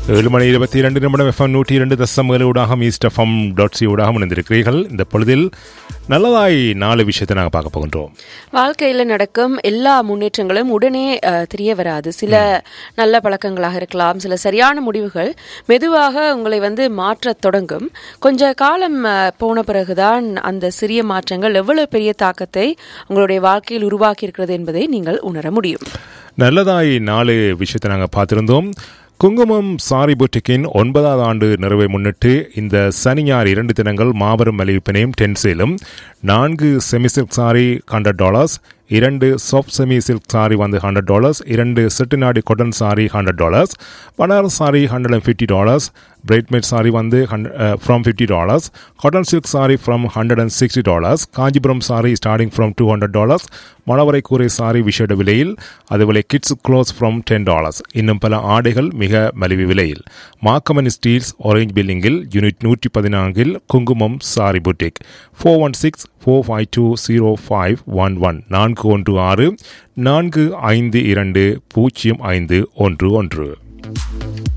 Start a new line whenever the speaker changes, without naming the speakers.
ஏழு மணி இருபத்தி இரண்டு நிமிடம் எஃப்எம் நூற்றி இரண்டு தசம் ஏழு ஊடாகம் ஈஸ்ட் எஃப்எம் டாட் சி ஊடாகம் இணைந்திருக்கிறீர்கள் இந்த பொழுதில் நல்லதாய் நாலு விஷயத்தை நாங்கள் பார்க்க போகின்றோம்
வாழ்க்கையில் நடக்கும் எல்லா முன்னேற்றங்களும் உடனே அஹ், தெரிய வராது சில நல்ல பழக்கங்களாக இருக்கலாம் சில சரியான முடிவுகள் மெதுவாக உங்களை வந்து மாற்றத் தொடங்கும் கொஞ்ச காலம் அஹ், போன பிறகுதான் அந்த சிறிய மாற்றங்கள் எவ்வளவு பெரிய தாக்கத்தை உங்களுடைய வாழ்க்கையில் உருவாக்கி இருக்கிறது என்பதை நீங்கள் உணர முடியும்
நல்லதாய் நாலு விஷயத்தை நாங்கள் பார்த்திருந்தோம் குங்குமம் சாரி புட்டிக்கின் ஒன்பதாவது ஆண்டு நிறைவை முன்னிட்டு இந்த சனி ஞாயிறு இரண்டு தினங்கள் மாபெரும் மலிவிப்பினையும் டென் சேலும் நான்கு semi silk sari hundred dollars இரண்டு சாஃப்ட் செமி சில்க் சாரி வந்து ஹண்ட்ரட் டாலர்ஸ் இரண்டு Chettinad cotton sari hundred dollars Banaras sari hundred and fifty dollars bridesmaid sari வந்து from fifty dollars cotton silk sari from hundred and sixty dollars Kanchipuram sari starting from two hundred dollars மணவரை கூரை சாரி விஷேட விலையில் அதுபோல kids clothes from ten dollars இன்னும் பல ஆடைகள் மிக மலிவு விலையில் மாக்கமன் ஸ்டீல்ஸ் ஆரஞ்ச் பில்லிங்கில் யூனிட் நூற்றி பதினான்கில் Kungumam sari boutique four one six four five two zero five one one நான்கு ஒன்று ஆறு நான்கு ஐந்து இரண்டு பூஜ்ஜியம் ஐந்து ஒன்று ஒன்று